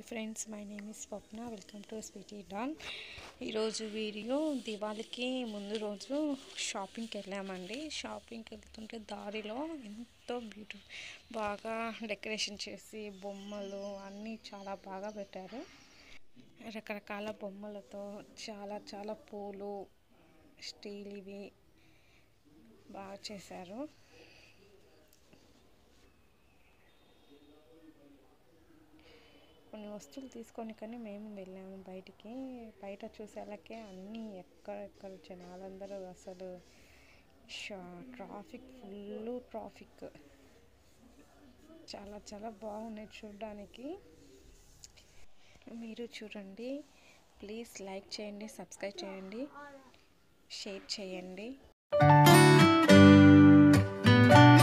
hi friends my name is Swapna welcome to Sweety Don ఈరోజు video దివాళీకి ముందు రోజు షాపింగ్కి వెళ్ళామండి షాపింగ్కి వెళ్తుంటే దారిలో ఎంతో బ్యూటి బాగా డెకరేషన్ చేసి బొమ్మలు అన్నీ చాలా బాగా పెట్టారు రకరకాల బొమ్మలతో చాలా చాలా పూలు స్టీల్ ఇవి బాగా చేశారు కొన్ని వస్తువులు తీసుకొని కానీ మేము వెళ్ళాము బయటికి బయట చూసేలాకే అన్నీ ఎక్కడెక్కడ జనాలందరూ అసలు షా ట్రాఫిక్ ఫుల్ ట్రాఫిక్ చాలా చాలా బాగున్నాయి చూడడానికి మీరు చూడండి ప్లీజ్ లైక్ చేయండి సబ్స్క్రైబ్ చేయండి షేర్ చేయండి